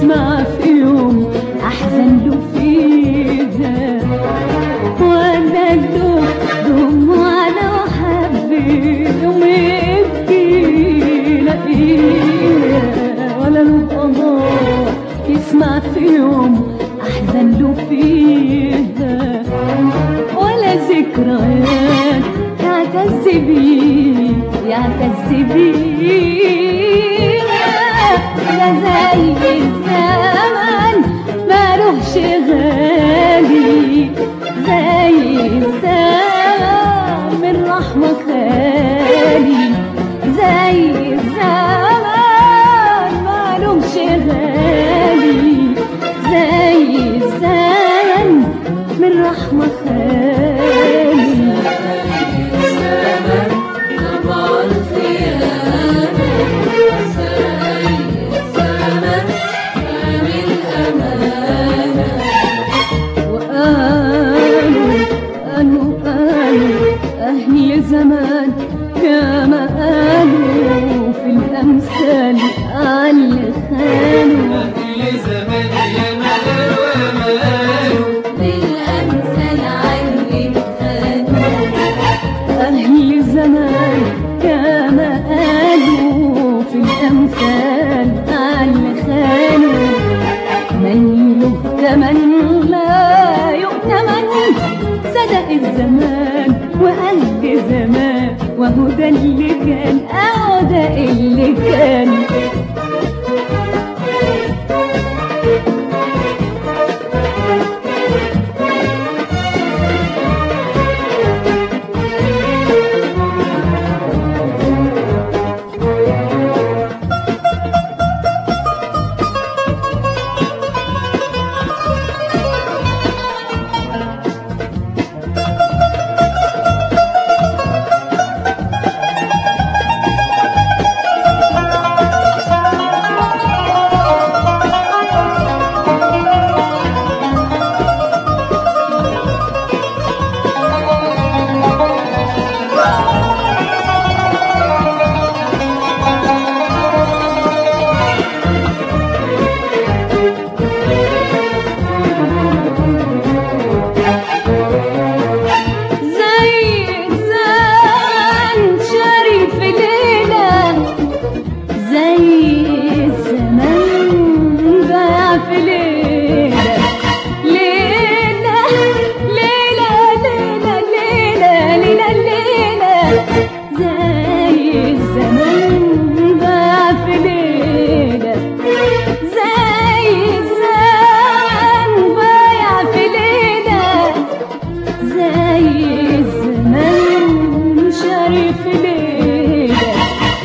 يسمع في يوم أحزن له فيها وأنا له دموع لو حبيت يوم يبكي لاقيها ولا له قمر يسمع في يوم أحزن له فيها ولا ذكريات يعتز بيه يعتز بيها ده زي الزمن مالوش غالي زي الزمن من رحمة خالي زي الزمن مالوش غالي زي الزمن من رحمة خالي وقالوا قالوا قالوا أهل زمان كما قالوا في الأمثال على خانوا لزمان يا ملال وملال بالأمثال علم خانوا أهل زمان كما قالوا في الأمثال على خانوا من يؤتمن لا يؤتمن صدق الزمان وأهل زمان وهو ده اللي كان أهو ده اللي كان زي الزمان شريف ليلة زي الزمان ضاع في ليلة ليلة ليلة ليلة ليلة ليلة ليلة زي الزمان ضاع في ليلة زي الزمان ضايع في ليلة زي الزمان شريف ليلة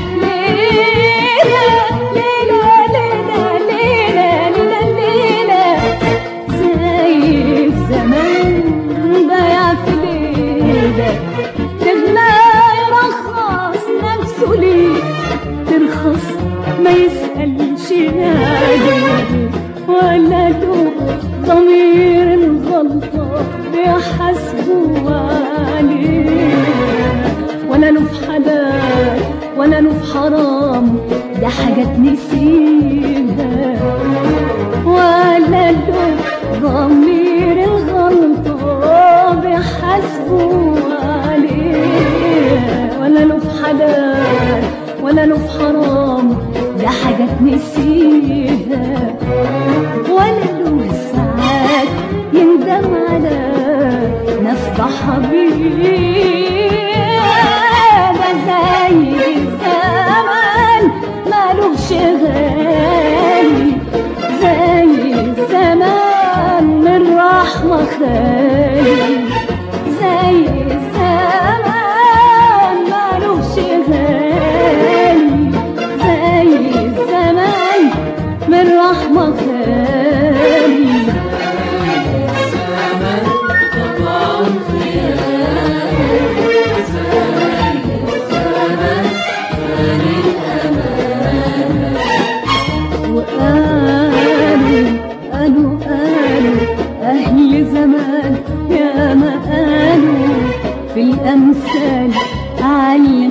ليلة ليلة ليلة ليلة ليلة ليلة زي الزمان ضيع في ليلة تغلى يرخص نفسه ليه ترخص ما يسألش عليه ولا له ضمير الغلطة بيحاسبوا عليه ولا له في حلال ولا له في حرام ده حاجات نسيها ولا له ضمير الغلطة بيحاسبوا عليه ولا له في حلال ولا له في حرام ده حاجات نسيها ولا له ساعات يندم على ناس ضحى بيه ده زي الزمان مالوش غالي زي الزمان من رحمة خالي زي الزمان مالوش غالي زي الزمان من رحمة خالي وقالوا قالوا قالوا أهل زمان يا ما قالوا في الأمثال على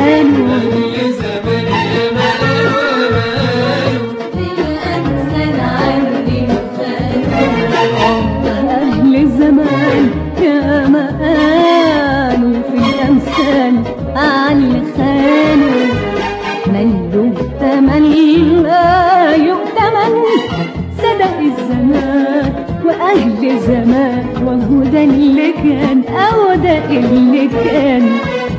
خالوا لزمان يا ملال وملال بالأمثال لا يؤتمن صدق الزمان وأهل زمان وهو ده اللي كان أو ده اللي كان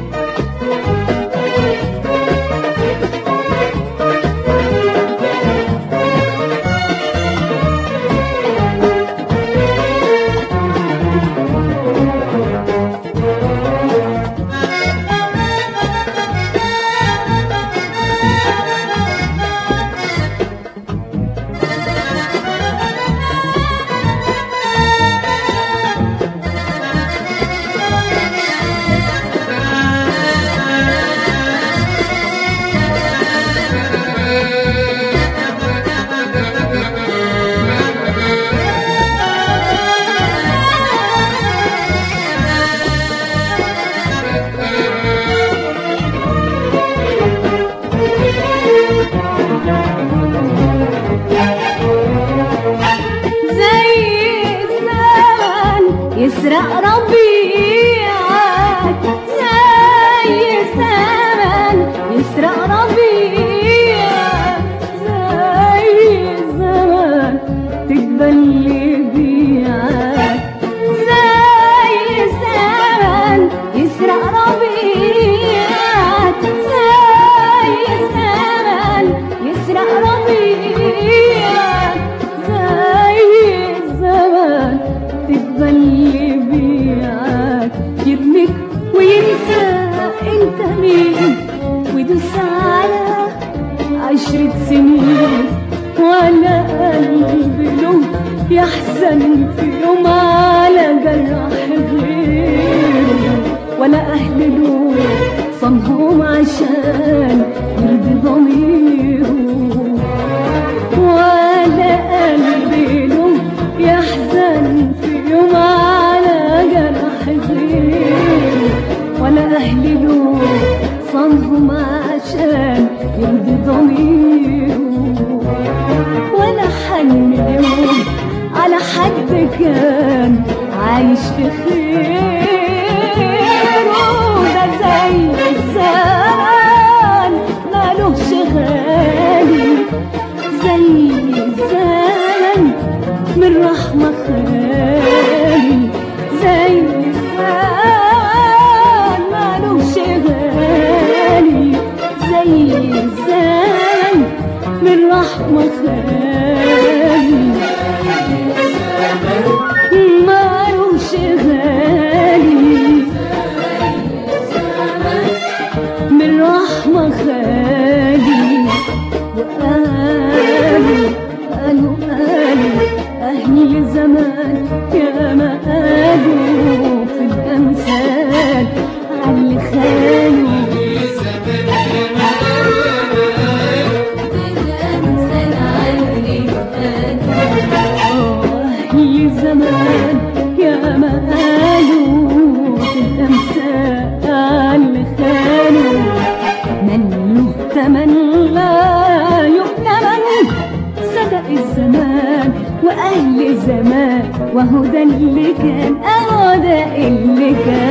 زي الزمن يسرق ربيعك زي الزمن يسرق ربيعك زي الزمن تقبل يبيعك زي الزمن يسرق ربيعك زي الزمن يسرق ربيعك زي الزمن تقبل يبيعك يرميك وينسى انت مين ويدوس على عشرة سنين ولا قلب له يحزن في يوم على جرح غيره ولا أهل له صنهم عشان يرضي ضميره ولا قلب له يحزن في يوم على جرح غيره ولا أهل له صنهم عشان يرضي ضميره ولا حن يوم على حد كان عايش في خيره ده زي الزمان مالوش غالي زي الزمن من رحمة خالي زي الزمان مالوش غالي زي الزمن من رحمة خالي مالوش غالي من رحمة خالي وقالوا قالوا قالوا أهل زمان يا ما قالوا في الأمثال على خالوا بالأمثال علي خانوا أهل زمان يا ما قالوا في الأمثال خانوا من له تمن لا يؤتمن صدق الزمان وأهل زمان وهو ده اللي كان أهو ده اللي كان